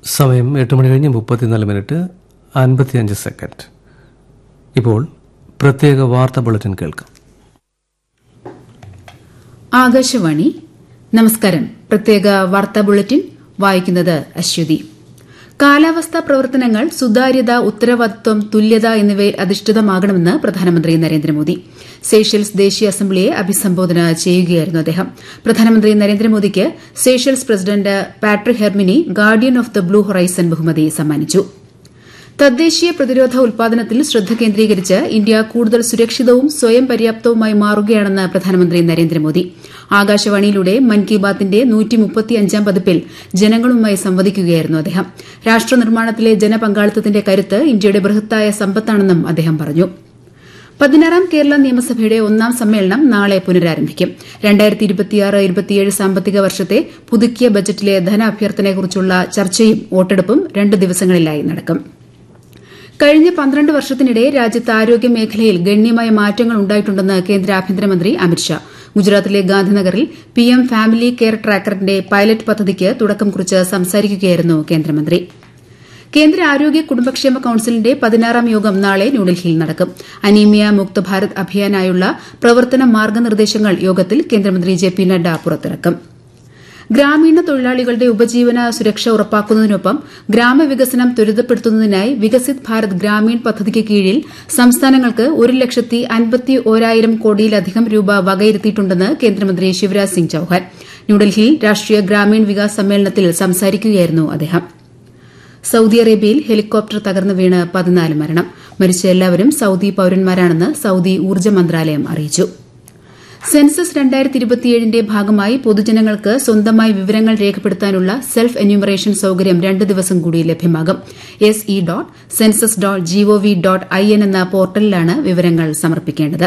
സമയം എട്ട് മണി കഴിഞ്ഞ് മുപ്പത്തിനാല് മിനിറ്റ് അൻപത്തിയഞ്ച് സെക്കൻഡ് ഇപ്പോൾ പ്രത്യേക വാർത്താ ബുള്ളറ്റിൻ കേൾക്കാം ആകാശവാണി നമസ്കാരം പ്രത്യേക വാർത്താ ബുള്ളറ്റിൻ വായിക്കുന്നത് അശ്വതി കാലാവസ്ഥാ പ്രവർത്തനങ്ങൾ സുതാര്യത ഉത്തരവാദിത്വം തുല്യത എന്നിവയിൽ അധിഷ്ഠിതമാകണമെന്ന് പ്രധാനമന്ത്രി നരേന്ദ്രമോദി സേഷ്യൽസ് ദേശീയ അസംബ്ലിയെ അഭിസംബോധന ചെയ്യുകയായിരുന്നു അദ്ദേഹം പ്രധാനമന്ത്രി നരേന്ദ്രമോദിക്ക് Seychelles president Patrick Herminie guardian of the blue horizon ബഹുമതി സമ്മാനിച്ചു തദ്ദേശീയ പ്രതിരോധ ഉൽപാദനത്തിൽ ശ്രദ്ധ കേന്ദ്രീകരിച്ച് ഇന്ത്യ കൂടുതൽ സുരക്ഷിതവും സ്വയം പര്യാപ്തവുമായി മാറുകയാണെന്ന് പ്രധാനമന്ത്രി നരേന്ദ്രമോദി ആകാശവാണിയിലൂടെ മൻ കി ബാത്തിന്റെ നൂറ്റിമുപ്പത്തിയഞ്ചാം പതിപ്പിൽ ജനങ്ങളുമായി സംവദിക്കുകയായിരുന്നു അദ്ദേഹം രാഷ്ട്ര നിർമ്മാണത്തിലെ ജനപങ്കാളിത്തത്തിന്റെ കരുത്ത് ഇന്ത്യയുടെ ബൃഹത്തായ സമ്പത്താണെന്നും അദ്ദേഹം പറഞ്ഞു പതിനാറാം കേരള നിയമസഭയുടെ ഒന്നാം സമ്മേളനം നാളെ പുനരാരംഭിക്കും സാമ്പത്തിക വർഷത്തെ പുതുക്കിയ ബജറ്റിലെ ധനാഭ്യർത്ഥനയെക്കുറിച്ചുള്ള ചർച്ചയും വോട്ടെടുപ്പും രണ്ട് ദിവസങ്ങളിലായി നടക്കും കഴിഞ്ഞ പന്ത്രണ്ട് വർഷത്തിനിടെ രാജ്യത്ത് ആരോഗ്യ മേഖലയിൽ ഗണ്യമായ മാറ്റങ്ങൾ ഉണ്ടായിട്ടുണ്ടെന്ന് കേന്ദ്ര ആഭ്യന്തരമന്ത്രി അമിത്ഷാ ഗുജറാത്തിലെ ഗാന്ധിനഗറിൽ പിഎം ഫാമിലി കെയർ ട്രാക്കറിന്റെ പൈലറ്റ് പദ്ധതിക്ക് തുടക്കം കുറിച്ച് സംസാരിക്കുകയായിരുന്നു കേന്ദ്രമന്ത്രി കേന്ദ്ര ആരോഗ്യ കുടുംബക്ഷേമ കൌൺസിലിന്റെ പതിനാറാം യോഗം നാളെ ന്യൂഡൽഹിയിൽ നടക്കും അനീമിയ മുക്ത ഭാരത് അഭിയാനായുള്ള പ്രവർത്തന മാർഗ്ഗനിർദ്ദേശങ്ങൾ യോഗത്തിൽ കേന്ദ്രമന്ത്രി ജെ പി നഡ്ഡ പുറത്തിറക്കും ഗ്രാമീണ തൊഴിലാളികളുടെ ഉപജീവന സുരക്ഷ ഉറപ്പാക്കുന്നതിനൊപ്പം ഗ്രാമവികസനം ത്വരിതപ്പെടുത്തുന്നതിനായി വികസിത് ഭാരത് ഗ്രാമീൺ പദ്ധതിക്ക് കീഴിൽ സംസ്ഥാനങ്ങൾക്ക് ഒരു ലക്ഷത്തി അൻപത്തി ഓരായിരം കോടിയിലധികം രൂപ വകയിരുത്തിയിട്ടുണ്ടെന്ന് കേന്ദ്രമന്ത്രി ശിവരാജ് സിംഗ് ചൌഹാൻ ന്യൂഡൽഹിയിൽ രാഷ്ട്രീയ ഗ്രാമീൺ വികാസ് സമ്മേളനത്തിൽ സംസാരിക്കുകയായിരുന്നു അദ്ദേഹം സൌദി അറേബ്യയിൽ ഹെലികോപ്റ്റർ തകർന്നു വീണ് പതിനാല് മരണം മരിച്ച എല്ലാവരും സൌദി പൌരന്മാരാണെന്ന് സൌദി ഊർജ്ജ മന്ത്രാലയം അറിയിച്ചു സെൻസസ് ന്റെ ഭാഗമായി പൊതുജനങ്ങൾക്ക് സ്വന്തമായി വിവരങ്ങൾ രേഖപ്പെടുത്താനുള്ള സെൽഫ് എന്യൂമറേഷൻ സൌകര്യം രണ്ട് ദിവസം കൂടി ലഭ്യമാകും S E dot census dot gov dot I N എന്ന പോർട്ടലിലാണ് വിവരങ്ങൾ സമർപ്പിക്കേണ്ടത്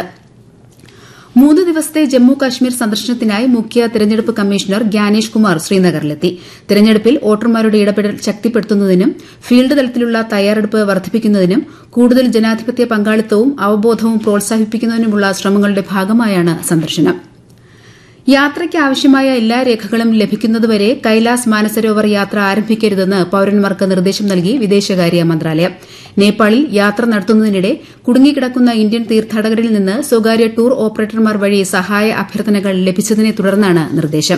മൂന്ന് ദിവസത്തെ ജമ്മു കാശ്മീർ സന്ദർശനത്തിനായി മുഖ്യ തെരഞ്ഞെടുപ്പ് കമ്മീഷണർ ഗ്യാനേഷ് കുമാർ ശ്രീനഗറിലെത്തി തെരഞ്ഞെടുപ്പിൽ വോട്ടർമാരുടെ ഇടപെടൽ ശക്തിപ്പെടുത്തുന്നതിനും ഫീൽഡ് തലത്തിലുള്ള തയ്യാറെടുപ്പ് വർദ്ധിപ്പിക്കുന്നതിനും കൂടുതൽ ജനാധിപത്യ പങ്കാളിത്തവും അവബോധവും പ്രോത്സാഹിപ്പിക്കുന്നതിനുമുള്ള ശ്രമങ്ങളുടെ ഭാഗമായാണ് സന്ദർശനം യാത്രയ്ക്ക് ആവശ്യമായ എല്ലാ രേഖകളും ലഭിക്കുന്നതുവരെ കൈലാസ് മാനസരോവർ യാത്ര ആരംഭിക്കരുതെന്ന് പൌരന്മാർക്ക് നിർദ്ദേശം നൽകി വിദേശകാര്യ മന്ത്രാലയം നേപ്പാളിൽ യാത്ര നടത്തുന്നതിനിടെ കുടുങ്ങിക്കിടക്കുന്ന ഇന്ത്യൻ തീർത്ഥാടകരിൽ നിന്ന് സ്വകാര്യ ടൂർ ഓപ്പറേറ്റർമാർ വഴി സഹായ അഭ്യർത്ഥനകൾ ലഭിച്ചതിനെ തുടർന്നാണ് നിർദ്ദേശം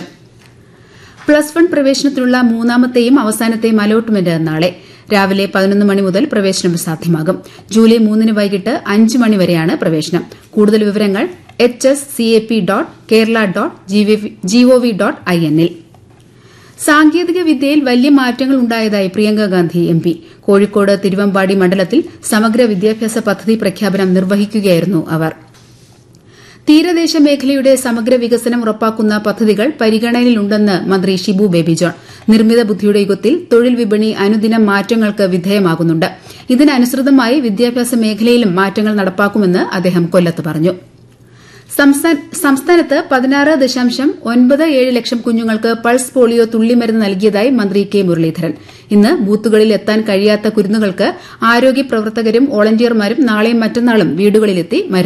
പ്ലസ് വൺ പ്രവേശനത്തിനുള്ള മൂന്നാമത്തെയും അവസാനത്തെയും അലോട്ട്മെന്റ് നാളെ രാവിലെ പതിനൊന്ന് മണി മുതൽ പ്രവേശനം സാധ്യമാകും ജൂലൈ മൂന്നിന് വൈകിട്ട് അഞ്ച് മണി വരെയാണ് പ്രവേശനം കൂടുതൽ വിവരങ്ങൾ H S C A P dot Kerala dot gov dot I എന്നിൽ സാങ്കേതിക വിദ്യയിൽ വലിയ മാറ്റങ്ങൾ ഉണ്ടായതായി പ്രിയങ്ക ഗാന്ധി എം പി കോഴിക്കോട് തിരുവമ്പാടി മണ്ഡലത്തിൽ സമഗ്ര വിദ്യാഭ്യാസ പദ്ധതി പ്രഖ്യാപനം നിർവഹിക്കുകയായിരുന്നു അവർ തീരദേശ മേഖലയുടെ സമഗ്ര വികസനം ഉറപ്പാക്കുന്ന പദ്ധതികൾ പരിഗണനയിലുണ്ടെന്ന് മന്ത്രി ഷിബു ബേബി ജോൺ നിർമ്മിത ബുദ്ധിയുടെ യുഗത്തിൽ തൊഴിൽ വിപണി അനുദിനം മാറ്റങ്ങൾക്ക് വിധേയമാകുന്നുണ്ട് ഇതിനനുസൃതമായി വിദ്യാഭ്യാസ മേഖലയിലും മാറ്റങ്ങൾ നടപ്പാക്കുമെന്ന് അദ്ദേഹം കൊല്ലത്ത് പറഞ്ഞു സംസ്ഥാനത്ത് പതിനാറ് ദശാംശം ഒൻപത് ഏഴ് ലക്ഷം കുഞ്ഞുങ്ങൾക്ക് പൾസ് പോളിയോ തുള്ളിമരുന്ന് നൽകിയതായി മന്ത്രി കെ മുരളീധരൻ ഇന്ന് ബൂത്തുകളിൽ എത്താൻ കഴിയാത്ത കുരുന്നുകൾക്ക് ആരോഗ്യ പ്രവർത്തകരും വോളണ്ടിയർമാരും നാളെയും മറ്റന്നാളും വീടുകളിലെത്തി മരുന്ന്